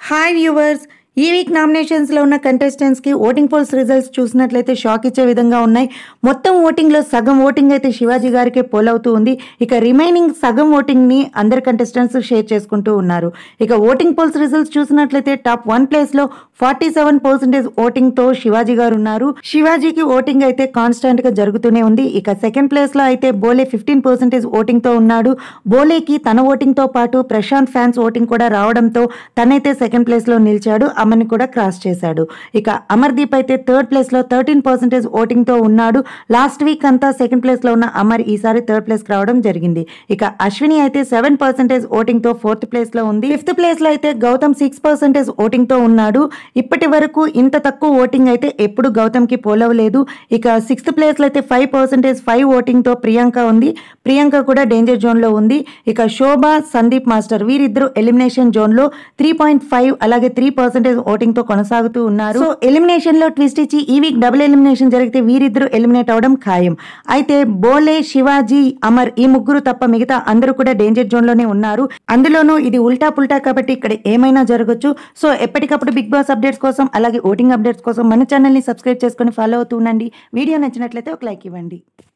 hi viewers ఈ week నామినేషన్స్లో ఉన్న కంటెస్టెంట్స్కి ఓటింగ్ పోల్స్ రిజల్ట్స్ చూసినట్లయితే షాక్ ఇచ్చే విధంగా ఉన్నాయి మొత్తం ఓటింగ్లో సగం ఓటింగ్ అయితే శివాజీ గారికే పోల్ అవుతూ ఉంది ఇక రిమైనింగ్ సగం ఓటింగ్ని అందరు కంటెస్టెంట్స్ షేర్ చేసుకుంటూ ఉన్నారు ఇక ఓటింగ్ పోల్స్ రిజల్ట్స్ చూసినట్లయితే టాప్ వన్ ప్లేస్లో ఫార్టీ సెవెన్ పర్సెంటేజ్ ఓటింగ్తో శివాజీ గారు ఉన్నారు శివాజీకి ఓటింగ్ అయితే కాన్స్టెంట్గా జరుగుతూనే ఉంది ఇక సెకండ్ ప్లేస్లో అయితే బోలే ఫిఫ్టీన్ పర్సెంటేజ్ ఓటింగ్తో ఉన్నాడు బోలేకి తన ఓటింగ్తో పాటు ప్రశాంత్ ఫ్యాన్స్ ఓటింగ్ కూడా రావడంతో తనైతే సెకండ్ ప్లేస్లో నిలిచాడు అమర్ని కూడా క్రాస్ చేశాడు ఇక అమర్దీప్ అయితే థర్డ్ ప్లేస్లో థర్టీన్ పర్సెంటేజ్ ఓటింగ్తో ఉన్నాడు లాస్ట్ వీక్ అంతా సెకండ్ ప్లేస్లో ఉన్న అమర్ ఈసారి థర్డ్ ప్లేస్కి రావడం జరిగింది ఇక అశ్విని అయితే సెవెన్ పర్సెంటేజ్ ఓటింగ్తో ఫోర్త్ ప్లేస్లో ఉంది ఫిఫ్త్ ప్లేస్లో అయితే గౌతమ్ సిక్స్ పర్సెంటేజ్ ఓటింగ్తో ఉన్నాడు ఇప్పటి వరకు ఇంత తక్కువ ఓటింగ్ అయితే ఎప్పుడు గౌతమ్కి పోలవలేదు ఇక సిక్స్త్ ప్లేస్లో అయితే ఫైవ్ పర్సెంటేజ్ ఫైవ్ ఓటింగ్తో ప్రియాంక ఉంది ప్రియాంక కూడా డేంజర్ జోన్లో ఉంది ఇక శోభ సందీప్ మాస్టర్ వీరిద్దరు ఎలిమినేషన్ జోన్లో త్రీ పాయింట్ ఫైవ్ అలాగే త్రీ పర్సెంటేజ్ ఓటింగ్తో కొనసాగుతూ ఉన్నారు సో ఎలిమినేషన్ లో ట్విస్ట్ ఇచ్చి ఈ వీక్ డబుల్ ఎలిమినేషన్ జరిగితే వీరిద్దరు ఎలిమినేట్ అవడం ఖాయం అయితే బోలే శివాజీ అమర్ ఈ ముగ్గురు తప్ప మిగతా అందరూ కూడా డేంజర్ జోన్ లోనే ఉన్నారు అందులోనూ ఇది ఉల్టా పుల్టా కాబట్టి ఇక్కడ ఏమైనా జరగచ్చు సో ఎప్పటికప్పుడు బిగ్ బాస్ అప్డేట్స్ కోసం అలాగే ఓటింగ్ అప్డేట్స్ కోసం మన ఛానల్ని సబ్స్క్రైబ్ చేసుకొని ఫాలో అవుతూ ఉండండి వీడియో నచ్చినట్లయితే ఒక లైక్ ఇవ్వండి